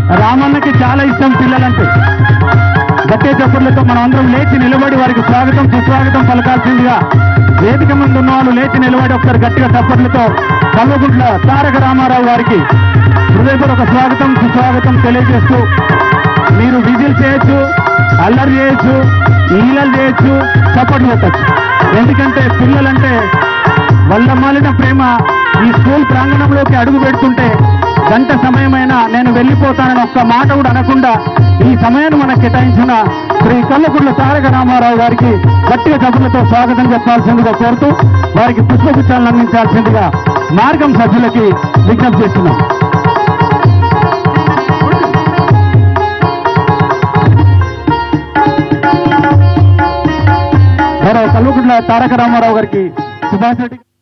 రామన్నకి చాలా ఇష్టం పిల్లలంటే గట్టే చప్పుర్లతో మనం అందరం లేచి నిలబడి వారికి స్వాగతం సుస్వాగతం పలకాల్సిందిగా వేదిక ముందు ఉన్న వాళ్ళు లేచి నిలబడి ఒకసారి గట్టిగా చప్పట్లతో కల్వగుంట్ల తారక రామారావు గారికి హృదయపూర్వక స్వాగతం సుస్వాగతం తెలియజేస్తూ మీరు విజిల్ చేయొచ్చు అల్లరి చేయొచ్చు ఈలలు చేయొచ్చు చప్పట్లు కొట్టచ్చు ఎందుకంటే పిల్లలంటే వల్ల మాలిన ప్రేమ ఈ స్కూల్ ప్రాంగణంలోకి అడుగు పెడుతుంటే గంట సమయమైనా నేను వెళ్ళిపోతానని ఒక్క మాట కూడా అనకుండా ఈ సమయాన్ని మనకు కేటాయించిన శ్రీ కల్లకుట్ల తారక రామారావు గారికి గట్టిగా చదువులతో స్వాగతం చెప్పాల్సిందిగా కోరుతూ వారికి పుష్పగుచ్చాలను అందించాల్సిందిగా మార్గం సభ్యులకి విజ్ఞప్తి చేస్తున్నాం గౌరవ కల్వకుంట్ల తారక రామారావు గారికి సుభాష్ రెడ్డి